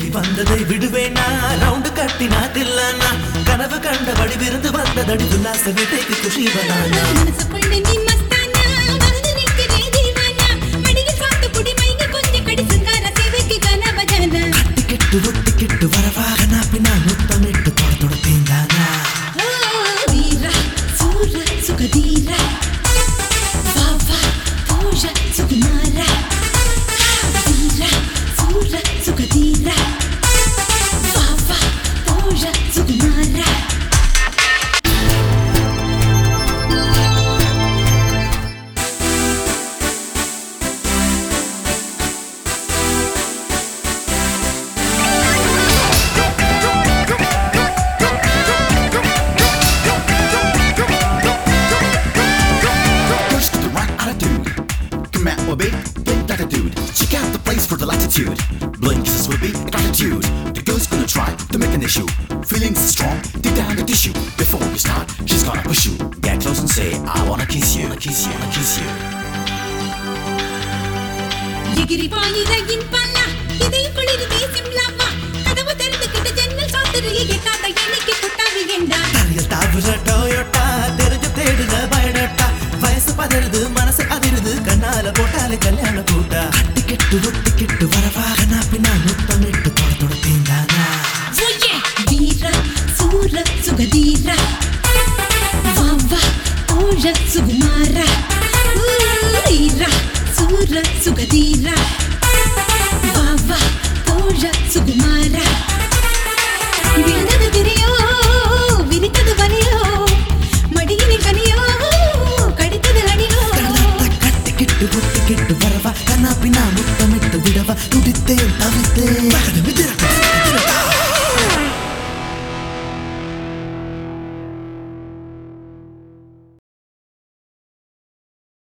தேடி வந்ததை விடுவேனா ரவுண்டு கட்டினா தில்லானா கனவு கண்டபடி விருந்து வந்ததடி உல்லாச வீட்டைக்கு குஷி பலானா மனசுக்குள்ள நீ மஸ்தானா வந்து நிக்கிறே தீவானா மடியில் சாத்துக்குடி மைங்க கொஞ்சம் கடி சிங்கார சேவைக்கு கன பஜானா கெட்டு ஒட்டி கெட்டு வரவா கனா பின்னா முத்தமிட்டு தொட தொட தேந்தானா ஓ வீரா சூர சுகதீரா வா வா பூஜ சுகுமாரா வீரா சூர சுகதீரா வா வா பூஜ சுகுமாரா Push to the right attitude. Come out, baby, blink like a dude. Check out the place for the latitude. Blink is will be a gratitude. The girl's gonna try to make an issue. Feelings strong, deep down the tissue. Before you start, she's gonna push you. Get close and say, I wanna kiss you, wanna kiss you, wanna kiss you. எகிரி வாயிலையின் பல்லா இதை குளிருதே சிம்லாவா கதவு திறந்துக்கிட்டு ஜன்னல் சாத்துறிய எட்டாத எண்ணிக்கை கொட்டாவி ஏண்டா தரையில் தாவுற Toyota தெரிஞ்சு தேடுன பயனட்டா வயசு பதறுது மனசு அதிருது கண்ணால போட்டாலே கல்யாண கூட்டா கட்டி கெட்டு ஒட்டி கெட்டு வரவா கனா பின்னா முத்தமிட்டு தொட தொட தேந்தானா ஓயே வீரா சூர சுகதீரா வா வா ஓழ சுகுமாரா ஊ, வீரா சூர சுகதீரா வா வா ஓழ சுகுமாரா விழுந்தது விரியோ விரித்தது வலியோ மடியினில் கனியோ கடித்தது அடியோ கண்ணாத்த கட்டி கெட்டு ஒட்டி கெட்டு வரவா கனா பின்னா முத்தமிட்டு விடவா துடித்தேன் தவித்தேன்